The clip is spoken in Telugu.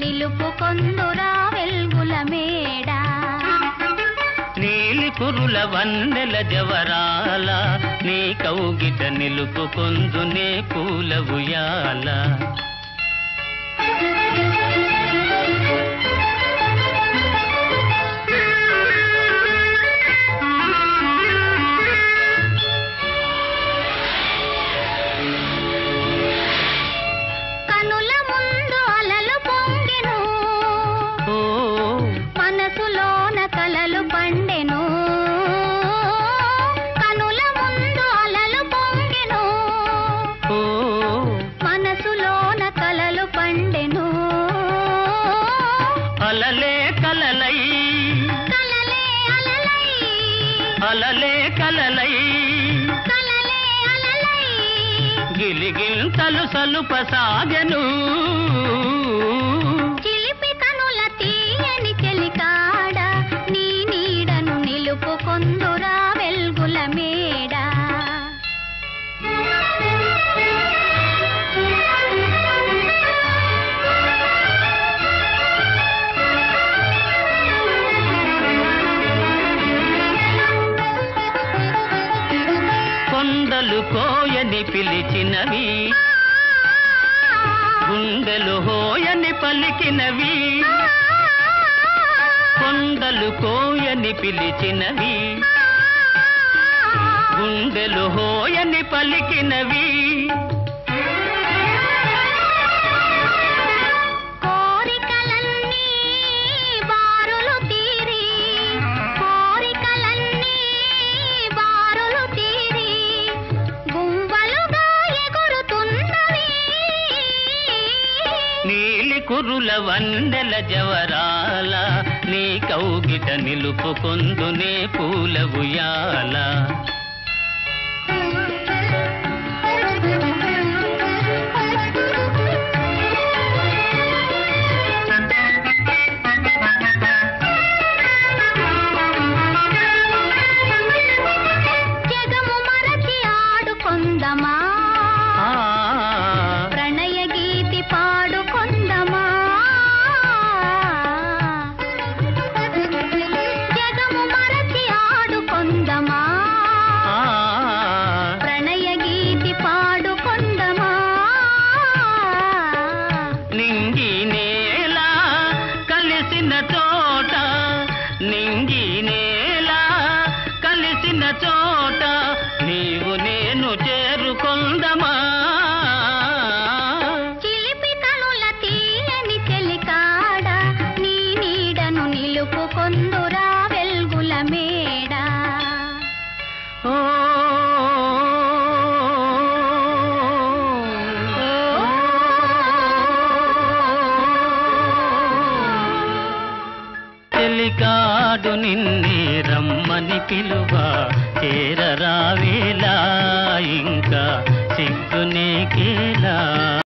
నిలుపుకొందురా వెల్గుల మేడ నీలి కురుల వన్నెల జవరాల నీ కౌగిట నిలుపుకొందునే పూల ఉయ్యాల కనుల ముందు అలలు పొంగెను ఓ మనసులోన కలలు పండెను కనుల ముందు అలలు పొంగెను ఓ మనసులోన కలలు పండెను అలలే కలలై కలలే అలలై అలలే కలలై కలలే అలలై గిలిగింతలు సలుప సాగెను చిలిపి కనుల తీయని చెలికాడ నీ నీడను నిలుపుకొందురా వెల్గుల మేడ కొండలు కోయని పిలిచినవి గుండెలు హోయని పలికినవి కొండలు కోయని పిలిచినవి గుండెలు హోయని పలికినవి కోరికలన్నీ బారులు తీరి కోరికలన్నీ బారులు తీరి గుంవలుగా ఎగురుతున్నవి నీలి కురుల వందెల జవరాల నీ కౌగిట నిలుపుకొందునే పూల ఉయ్యాల జగము మరచి ఆడుకొందమా ఆ ప్రణయ గీతి పాడుకొందమా జగము మరచి ఆడుకొందమా ఆ ప్రణయ గీతి పాడుకొందమా నింగి నేల కలిసిన చోట నింగి నేల కలిసిన చోట నీవు నేను చేరుకొందమా చిలిపి కనుల తీయని చెలికాడ నీ నీడను నిలుపుకొందురా వెల్గుల మేడ ఓ చెలికాడు నిన్నే రమ్మని పిలువ చేరరావేలా ఇంకా సిగ్గునేకేలా